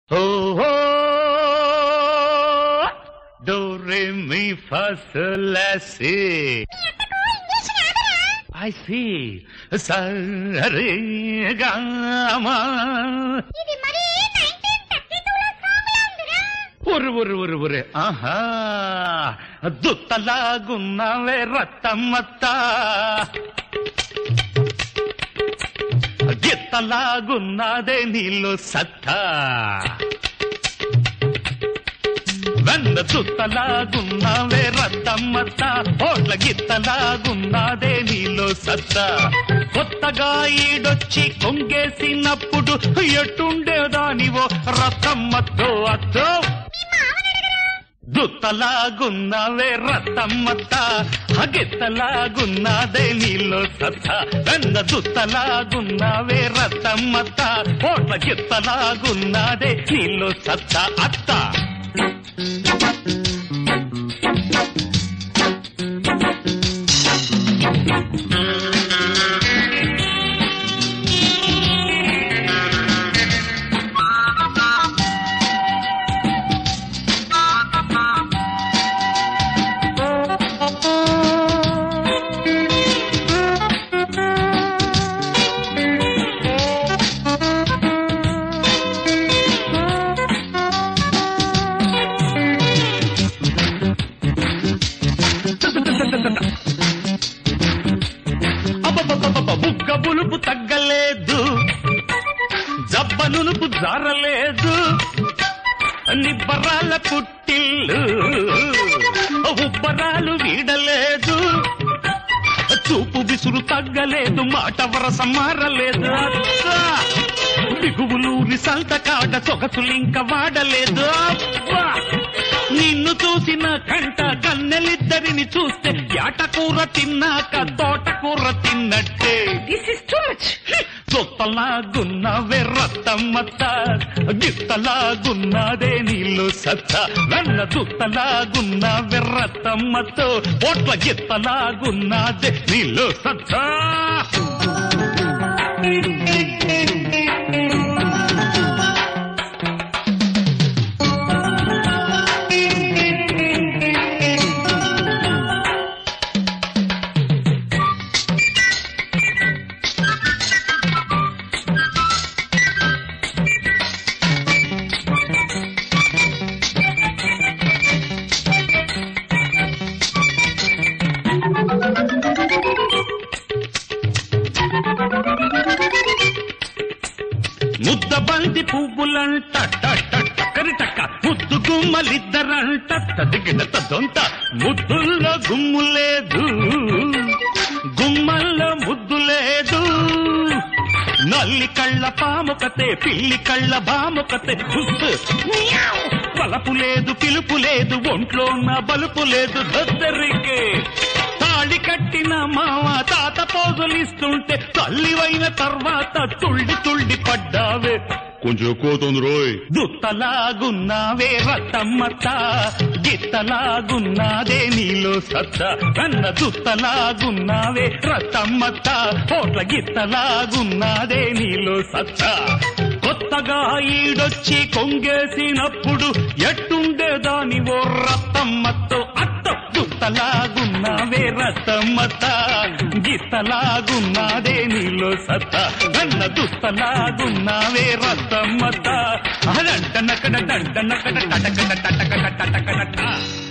Oh, oh, do, re, mi, fa, sol, la, si. I see. Sa, re, ga, ma. ఇది మరి 1932 లో song లా ఉందిరా ఒరు ఒరు ఒరు ఒరు ఆహా దుత్తలాగున్నావే రత్తమ్మత్త గిత్తలాగున్నదే నీళ్ళు సత్తా వెన్న దుత్తలాగున్నావే రత్తమ్మత్త ఓట్ల గిత్తలాగున్నదే నీలో సత్తా కొత్తగా ఈడొచ్చి కొంగేసినప్పుడు ఎట్టుండేదానివో రత్తమ్మతో అత్తో దుత్తలాగున్నావే రత్తమ్మత్త హగిత్తలాగున్నదే నీలో సత్త వెన్న దుత్తలాగున్నావే రత్తమ్మత్త ఓట్ల గిత్తలాగున్నదే నీలో సత్త అత్త అబ్బబ్బబ్బబ్బ, బుగ్గ బులుపు తగ్గలేదు జబ్బ నునుపు జారలేదు నిబ్బరాల పుట్టిల్లు ఉబ్బరాలు వీడలేదు చూపు విసురు తగ్గలేదు మాట వరస మారలేదు అబ్బా! బిగువులూరి సంతకాడ సొగసులింక వాడలేదు అబ్బా! నిన్ను చూసిన కంట కన్నెలిద్దరిని చూస్తే యాటకూర తిన్నాక తోటకూర తిన్నట్టే దిస్ ఇస్ టూ మచ్ సొత్తలాగున్నవే రత్తమ్మత్త గిత్తలాగున్నదే నీళ్ళు సత్త వెన్న దుత్తలాగున్నవే రత్తమ్మతో ఓట్ల గిత్తలాగున్నదే నీళ్ళు సత్త ముద్ద బంతి పువ్వులంట టట్ట టక్కరి టక్క ముద్దు గుమ్మలిద్దరంట తదిగిన తొంత ముద్దుల్లో గుమ్ము లేదు గుమ్మల్లో ముద్దు లేదు నల్లి కళ్ళ పాముకతే పిల్లి కళ్ళ బాముకతే హుస్సు. మియావ్. బలపు లేదు పిలుపు లేదు ఒంట్లో నా బలుపు లేదు దద్దరికే తాళి కట్టిన మామ తాత పోజులిస్తుంటే తల్లివైన తర్వాత తుళ్ళి తుళ్ళి పడ్డావే కొంచెం ఎక్కువ అవుతుంది రోయ్ దుత్తలాగున్నావే రతమ్మత గిత్తలాగున్నాదే నీలో సత్త కన్న దుత్తలాగున్నావే రతమ్మత పోట్ల గిత్తలాగున్నాదే నీలో సత్త కొత్తగా ఈడొచ్చి కొంగేసినప్పుడు ఎట్టుండేదాని ఓ రతమ్మతో అత్త దుత్తలాగున్నావే రతమ్మత గిత్తలాగున్నాదే నీలో సత్త కన్న దుత్తలాగున్నావే రతమ్మత అదంట నకడ దంట నకడ టటకడ టటకడ టటకడ